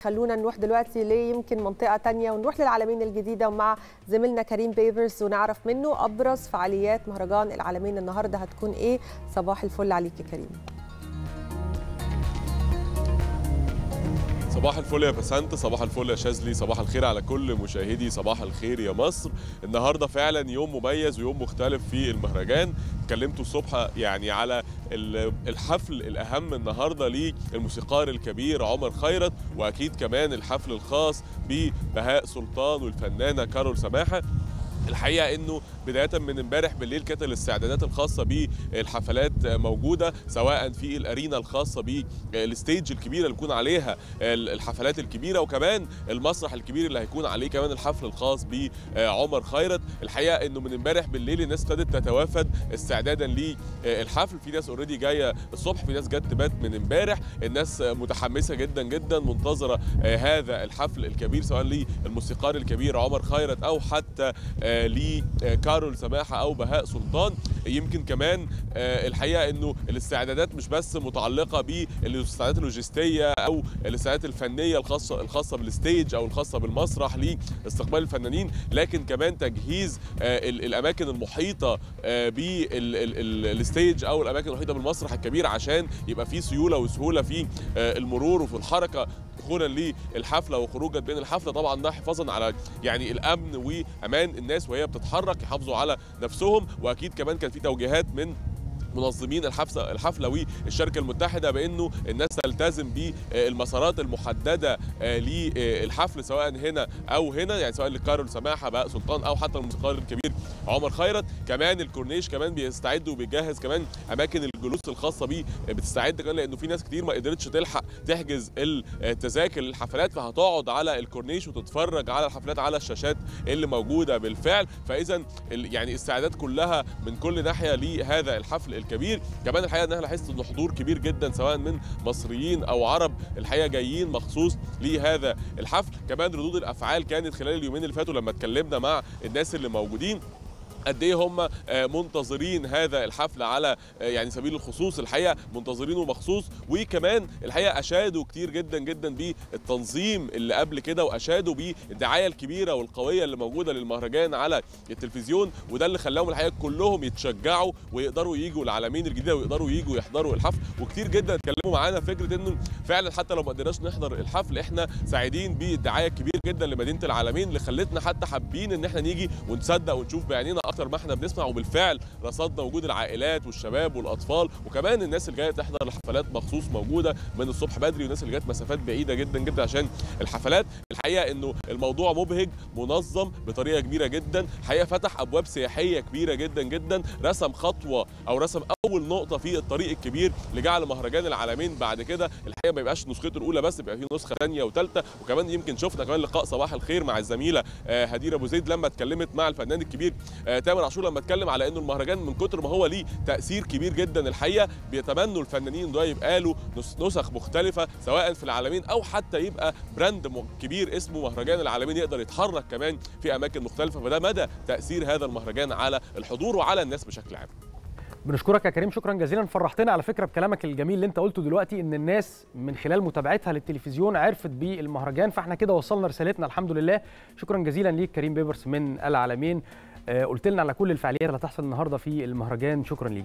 خلونا نروح دلوقتي ليمكن منطقه تانية ونروح للعالمين الجديده ومع زميلنا كريم بيبرز ونعرف منه ابرز فعاليات مهرجان العالمين النهارده هتكون ايه صباح الفل عليك يا كريم صباح الفل يا بسنت صباح الفل يا شاذلي صباح الخير على كل مشاهدي صباح الخير يا مصر النهارده فعلا يوم مميز ويوم مختلف في المهرجان اتكلمتوا الصبح يعني على الحفل الاهم النهارده للموسيقار الكبير عمر خيرت واكيد كمان الحفل الخاص ببهاء سلطان والفنانه كارول سماحه الحقيقه انه بدايه من امبارح بالليل كانت الاستعدادات الخاصه بالحفلات موجوده سواء في الارينا الخاصه بالستيج الكبيره اللي بيكون عليها الحفلات الكبيره وكمان المسرح الكبير اللي هيكون عليه كمان الحفل الخاص بعمر خيرت الحقيقه انه من امبارح بالليل الناس ابتدت تتوافد استعدادا للحفل في ناس اوريدي جايه الصبح في ناس جت تبات من امبارح الناس متحمسه جدا جدا منتظره هذا الحفل الكبير سواء للموسيقار الكبير عمر خيرت او حتى لكارول سماحه او بهاء سلطان يمكن كمان الحقيقه انه الاستعدادات مش بس متعلقه بالاستعدادات اللوجستيه او الاستعدادات الفنيه الخاصه الخاصه بالستيج او الخاصه بالمسرح لاستقبال الفنانين لكن كمان تجهيز الاماكن المحيطه بالستيج او الاماكن المحيطه بالمسرح الكبير عشان يبقى في سيوله وسهوله في المرور وفي الحركه دخولا للحفله وخروجا بين الحفله طبعا ده حفاظا على يعني الامن وامان الناس وهي بتتحرك يحافظوا على نفسهم واكيد كمان كان في توجيهات من منظمين الحفله الحفله والشركه المتحده بانه الناس تلتزم بالمسارات المحدده للحفل سواء هنا او هنا يعني سواء لكارول سماحه بقى سلطان او حتى الموسيقار الكبير عمر خيرت كمان الكورنيش كمان بيستعد وبيجهز كمان اماكن الجلوس الخاصه بيه بتستعد كمان لانه في ناس كتير ما قدرتش تلحق تحجز التذاكر للحفلات فهتقعد على الكورنيش وتتفرج على الحفلات على الشاشات اللي موجوده بالفعل فاذا يعني استعداد كلها من كل ناحيه لهذا الحفل الكبير كمان الحقيقه ان انا لاحظت انه حضور كبير جدا سواء من مصريين او عرب الحقيقه جايين مخصوص لهذا الحفل كمان ردود الافعال كانت خلال اليومين اللي فاتوا لما اتكلمنا مع الناس اللي موجودين قد ايه هم منتظرين هذا الحفل على يعني سبيل الخصوص الحقيقه منتظرينه مخصوص وكمان الحقيقه اشادوا كتير جدا جدا بالتنظيم اللي قبل كده واشادوا بالدعايه الكبيره والقويه اللي موجوده للمهرجان على التلفزيون وده اللي خلاهم الحقيقه كلهم يتشجعوا ويقدروا يجوا العالمين الجديده ويقدروا يجوا يحضروا الحفل وكتير جدا اتكلموا معانا فكره انه فعلا حتى لو ما قدرناش نحضر الحفل احنا سعيدين بالدعايه الكبيره جدا لمدينه العالمين اللي خلتنا حتى حابين ان احنا نيجي ونصدق ونشوف بعينينا اكتر ما احنا بنسمع وبالفعل رصدنا وجود العائلات والشباب والاطفال وكمان الناس اللي جايه تحضر الحفلات مخصوص موجوده من الصبح بدري والناس اللي جت مسافات بعيده جدا جدا عشان الحفلات الحقيقه انه الموضوع مبهج منظم بطريقه كبيره جدا الحقيقه فتح ابواب سياحيه كبيره جدا جدا رسم خطوه او رسم اول نقطه في الطريق الكبير لجعل مهرجان العالمين بعد كده الحقيقه ما يبقاش نسخته الاولى بس يبقى في نسخه ثانيه وثالثه وكمان يمكن شفنا كمان لقاء صباح الخير مع الزميله هدير ابو زيد لما اتكلمت مع الفنان الكبير تامر عاشور لما اتكلم على انه المهرجان من كتر ما هو ليه تاثير كبير جدا الحقيقه بيتمنوا الفنانين ده يبقى له نسخ مختلفه سواء في العالمين او حتى يبقى براند كبير اسمه مهرجان العالمين يقدر يتحرك كمان في اماكن مختلفه فده مدى تاثير هذا المهرجان على الحضور وعلى الناس بشكل عام بنشكرك يا كريم شكرا جزيلا فرحتنا على فكره بكلامك الجميل اللي انت قلته دلوقتي ان الناس من خلال متابعتها للتلفزيون عرفت بالمهرجان فاحنا كده وصلنا رسالتنا الحمد لله شكرا جزيلا ليك كريم بيبرس من العالمين قلت لنا على كل الفعاليات اللي هتحصل النهارده في المهرجان شكرا ليك